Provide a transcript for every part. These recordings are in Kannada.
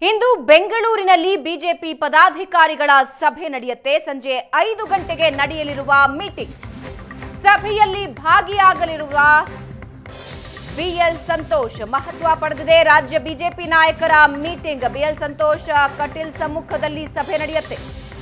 ಇಂದು ಬೆಂಗಳೂರಿನಲ್ಲಿ ಬಿಜೆಪಿ ಪದಾಧಿಕಾರಿಗಳ ಸಭೆ ನಡೆಯುತ್ತೆ ಸಂಜೆ ಐದು ಗಂಟೆಗೆ ನಡೆಯಲಿರುವ ಮೀಟಿಂಗ್ ಸಭೆಯಲ್ಲಿ ಭಾಗಿಯಾಗಲಿರುವ ಬಿಎಲ್ ಸಂತೋಷ್ ಮಹತ್ವ ಪಡೆದಿದೆ ರಾಜ್ಯ ಬಿಜೆಪಿ ನಾಯಕರ ಮೀಟಿಂಗ್ ಬಿಎಲ್ ಸಂತೋಷ್ ಕಟೀಲ್ ಸಮ್ಮುಖದಲ್ಲಿ ಸಭೆ ನಡೆಯುತ್ತೆ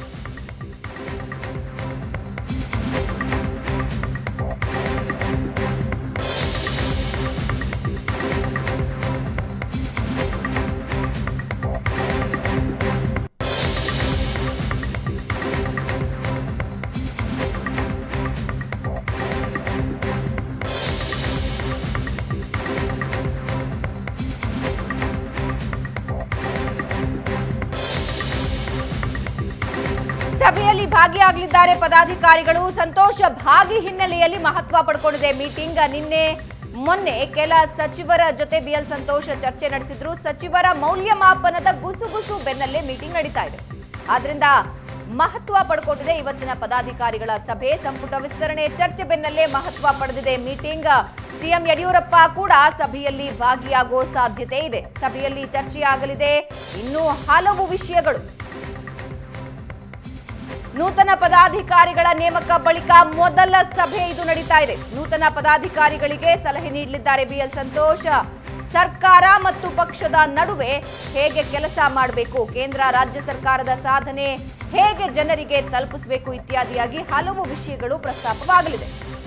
ಸಭೆಯಲ್ಲಿ ಭಾಗಿಯಾಗಲಿದ್ದಾರೆ ಪದಾಧಿಕಾರಿಗಳು ಸಂತೋಷ ಭಾಗಿ ಹಿನ್ನೆಲೆಯಲ್ಲಿ ಮಹತ್ವ ಪಡ್ಕೊಂಡಿದೆ ಮೀಟಿಂಗ್ ನಿನ್ನೆ ಮೊನ್ನೆ ಕೆಲ ಸಚಿವರ ಜೊತೆ ಬಿಎಲ್ ಸಂತೋಷ್ ಚರ್ಚೆ ನಡೆಸಿದ್ರು ಸಚಿವರ ಮೌಲ್ಯಮಾಪನದ ಗುಸುಗುಸು ಬೆನ್ನಲ್ಲೇ ಮೀಟಿಂಗ್ ನಡೀತಾ ಇದೆ ಆದ್ರಿಂದ ಮಹತ್ವ ಪಡ್ಕೊಂಡಿದೆ ಇವತ್ತಿನ ಪದಾಧಿಕಾರಿಗಳ ಸಭೆ ಸಂಪುಟ ವಿಸ್ತರಣೆ ಚರ್ಚೆ ಬೆನ್ನಲ್ಲೇ ಮಹತ್ವ ಪಡೆದಿದೆ ಮೀಟಿಂಗ್ ಸಿಎಂ ಯಡಿಯೂರಪ್ಪ ಕೂಡ ಸಭೆಯಲ್ಲಿ ಭಾಗಿಯಾಗುವ ಸಾಧ್ಯತೆ ಇದೆ ಸಭೆಯಲ್ಲಿ ಚರ್ಚೆಯಾಗಲಿದೆ ಇನ್ನೂ ಹಲವು ವಿಷಯಗಳು ನೂತನ ಪದಾಧಿಕಾರಿಗಳ ನೇಮಕ ಬಳಿಕ ಮೊದಲ ಸಭೆ ಇದು ನಡೀತಾ ಇದೆ ನೂತನ ಪದಾಧಿಕಾರಿಗಳಿಗೆ ಸಲಹೆ ನೀಡಲಿದ್ದಾರೆ ಬಿಎಲ್ ಸಂತೋಷ್ ಸರ್ಕಾರ ಮತ್ತು ಪಕ್ಷದ ನಡುವೆ ಹೇಗೆ ಕೆಲಸ ಮಾಡಬೇಕು ಕೇಂದ್ರ ರಾಜ್ಯ ಸರ್ಕಾರದ ಸಾಧನೆ ಹೇಗೆ ಜನರಿಗೆ ತಲುಪಿಸಬೇಕು ಇತ್ಯಾದಿಯಾಗಿ ಹಲವು ವಿಷಯಗಳು ಪ್ರಸ್ತಾಪವಾಗಲಿದೆ